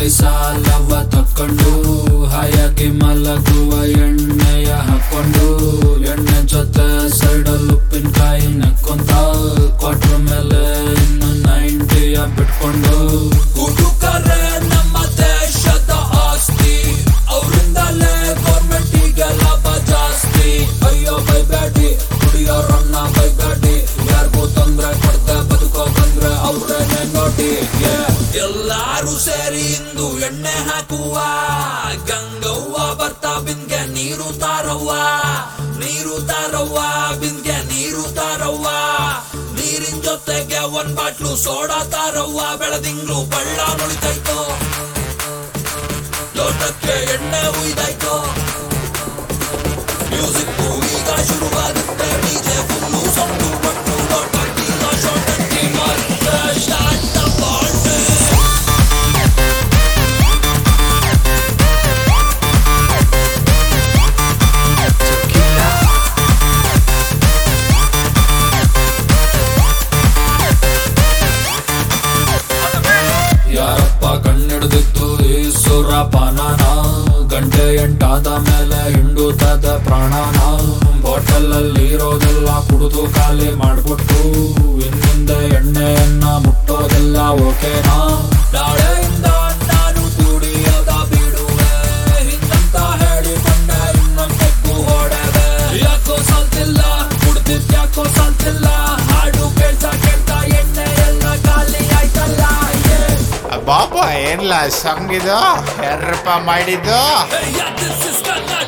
ಸಾಲಿ ಸಾಲವ ತಕ್ಕೊಂಡು ಹಾಯಾಗಿ ಮಲಗುವ ಎಣ್ಣೆಯ ಹಾಕೊಂಡು ಎಣ್ಣೆ ಜೊತೆ ಸೈಡಲ್ ಉಪ್ಪಿನಕಾಯಿ ನಕ್ಕೊಂತ ಕ್ವಾರ್ಟರ್ ಮೇಲೆ ಇನ್ನು ನೈಂಟಿಯ ಬಿಟ್ಕೊಂಡು ಹುಡುಗರೇ ನಮ್ಮ ದೇಶದ ಆಸ್ತಿ ಅವರಿಂದಲೇ ಗೌರ್ಮೆಂಟಿಗೆ ಲಾಭ ಜಾಸ್ತಿ ಅಯ್ಯೋ ಬೈಬೇಡಿ ಕುಡಿಯೋರನ್ನ ಬೈಬೇಡಿ ಯಾರಿಗೂ ತೊಂದ್ರೆ ಕೊಡ್ದೆ ಬದುಕೋ ಬಂದ್ರೆ ಅವ್ರನ್ನೇ ನೋಡಿ yeah. ಎಲ್ಲಾರು ಸೇರಿ ಇಂದು ಎಣ್ಣೆ ಹಾಕುವ ಗಂಗವ್ವ ಬರ್ತಾ ಬಿನ್ಗೆ ನೀರು ತಾರವ್ವ ನೀರು ತಾರವ್ವ ಬಿನ್ಗೆ ನೀರು ತಾರವ್ವ ನೀರಿನ ಜೊತೆಗೆ ಒಂದ್ ಬಾಟ್ಲು ಸೋಡಾ ತಾರವ್ವ ಬೆಳದಿಂಗ್ಳು ಬಳ್ಳ ನುಳಿತೈತೋ ಲೋಟಕ್ಕೆ ಎಣ್ಣೆ ಉಯ್ದಾಯ್ತೋ ಮ್ಯೂಸಿಕ್ ಈಗ ಶುರುವಾಗುತ್ತೆ ಡಿಜೆ ಫುಲ್ಲು ಸೌಂಡು ಪಟ್ಟು ಲೋಟಕ್ಕೆ ಶೋಟಕ್ಕೆ ಮತ್ತೆ ಸ್ಟಾರ್ಟ್ ಪಾರ್ಟಿ ಯಾರಪ್ಪ ಕಣ್ಣಿಡ್ದಿತ್ತು ಈ ಸುರಪಾನನ ಗಂಟೆ ಎಂಟಾದ ಮೇಲೆ ಹಿಂಡುತ್ತದ ಪ್ರಾಣನ ಬಾಟಲ್ ಅಲ್ಲಿ ಇರೋದೆಲ್ಲ ಕುಡಿದು ಖಾಲಿ ಮಾಡ್ಬಿಟ್ಟು ಇನ್ನಿಂದ ಎಣ್ಣೆಯನ್ನ ಮುಟ್ಟೋದೆಲ್ಲ ಓಕೆನಾ ನಾಳೆಯಿಂದ ನಾನು ಕುಡಿಯೋದ ಬಿಡುವೆ ಹಿಂಗಂತ ಹೇಳಿಕೊಂಡೆ ಇನ್ನೊಂದ್ ತೆಗ್ಗು ಹೊಡೆದೆ ಯಾಕೋ ಸಾಲ್ತಿಲ್ಲ ಕುಡ್ದಿದ್ ಯಾಕೋ ಸಾಲ್ತಿಲ್ಲ ಹಾಡು ಕೇಳ್ತಾ ಕೇಳ್ತಾ ಎಣ್ಣೆ ಎಲ್ಲ ಖಾಲಿ ಆಯ್ತಲ್ಲ yeah. ಬಾಬಾ ಏನ್ಲ ಸಂಗಿದು ಯಾರಪ್ಪ ಮಾಡಿದ್ದು Hey, yeah, this is Ghana